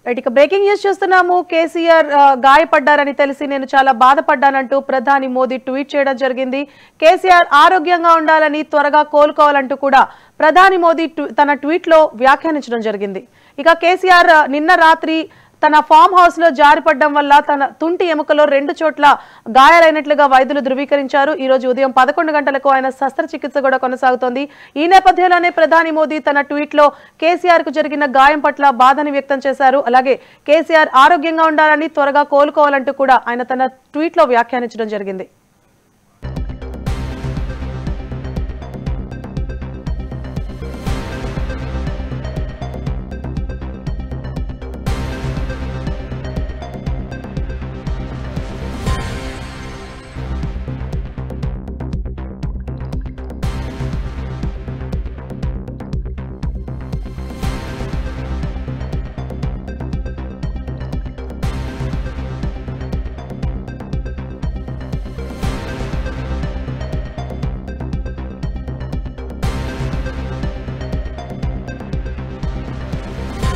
right ఇక breaking news చూస్తున్నాము కేసీఆర్ ఆ, గాయపడ్డారని తెలిసి నేను చాలా బాధపడ్డానంటూ ప్రధాని మోదీ ట్వీట్ చేయడం జరిగింది కేసీఆర్ ఆరోగ్యంగా ఉండాలని త్వరగా కోలుకోవాలంటూ కూడా ప్రధాని మోదీ ట్వీ- తన ట్వీట్ లో వ్యాఖ్యానించడం జరిగింది ఇక కేసీఆర్ ఆ, నిన్న రాత్రి తన ఫామ్ హౌస్ లో జారిపడడం వల్ల తన తుంటి ఎముకలో రెండు చోట్ల గాయాలైనట్లుగా వైద్యులు ధృవీకరించారు ఈ రోజు ఉదయం పదకొండు గంటలకు ఆయన శస్త్రచికిత్స కూడా కొనసాగుతోంది ఈ నేపథ్యంలోనే ప్రధాని మోదీ తన ట్వీట్ లో కేసీఆర్ కు జరిగిన గాయం పట్ల బాధని వ్యక్తం చేశారు అలాగే కేసీఆర్ ఆరోగ్యంగా ఉండాలని త్వరగా కోలుకోవాలంటూ కూడా ఆయన తన ట్వీట్ లో వ్యాఖ్యానించడం జరిగింది